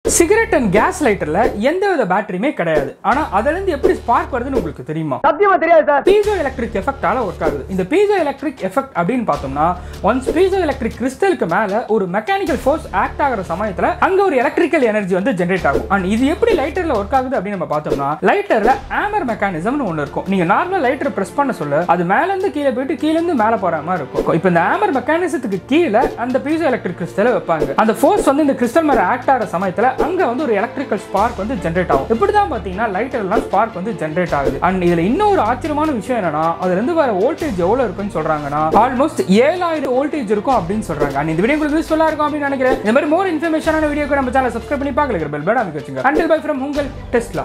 cigarette and gas லைட்டர்ல எந்த வித பேட்டரியுமே கிடையாது ஆனா அதுல இருந்து எப்படி ஸ்பார்க் வருதுன்னு உங்களுக்கு தெரியுமா சத்தியமா தெரியாது சார் பீசோ எலக்ட்ரிக் எஃபெக்டால ஒர்க் ஆகுது இந்த பீசோ எலக்ட்ரிக் எஃபெக்ட் அப்படின்னு பார்த்தோம்னா ஒன்ஸ் பீசோ எலக்ட்ரிக் கிறிஸ்டலுக்கு மேல ஒரு மெக்கானிக்கல் ஃபோர்ஸ் ஆக்ட் ஆகிற சமயத்துல அங்க ஒரு எலக்ட்ரிக்கல் எனர்ஜி வந்து ஜென்ரேட் ஆகும் அண்ட் இது எப்படி லைட்டர்ல ஒர்க் ஆகுது அப்படின்னு நம்ம பார்த்தோம்னா லைட்டர்ல ஆமர் மெக்கானிசம்னு ஒன்று இருக்கும் நீங்க நார்மல் லைட்டர் பிரஸ் பண்ண சொல்ல அது மேல இருந்து கீழே போயிட்டு கீழ இருந்து மேல போற மாதிரி இருக்கும் இப்போ இந்த ஆமர் மெக்கானிசத்துக்கு கீழே அந்த பீசோ எலக்ட்ரிக் கிறிஸ்டலை வைப்பாங்க அந்த ஃபோர்ஸ் வந்து இந்த கிறிஸ்டல் மேல ஆக்ட் ஆகிற சமயத்துல அங்க வந்து ஒரு எலக்ட்ரிக்கல் ஸ்பார்க் வந்து ஜென்ரேட் ஆகும் இப்படி தான் பார்த்தீங்கன்னா லைட்டர்லாம் ஸ்பார்க் வந்து ஜென்ரேட் ஆகுது அண்ட் இதுல இன்னொரு ஆச்சரியமான விஷயம் என்னன்னா அதுல இருந்து வர வோல்டேஜ் எவ்வளவு இருக்குன்னு சொல்றாங்கன்னா ஆல்மோஸ்ட் ஏழாயிரம் வோல்டேஜ் இருக்கும் அப்படின்னு சொல்றாங்க அண்ட் இந்த வீடியோ உங்களுக்கு யூஸ்ஃபுல்லா இருக்கும் அப்படின்னு நினைக்கிறேன் இந்த மாதிரி மோர் இன்ஃபர்மேஷனான வீடியோக்கு நம்ம சேனல் சப்ஸ்கிரைப் பண்ணி பார்க்கல பெல் பட்டன் அமைக்க வச்சுங்க அண்டில் பை ஃப்ரம் உங்கள் டெஸ்ட்லா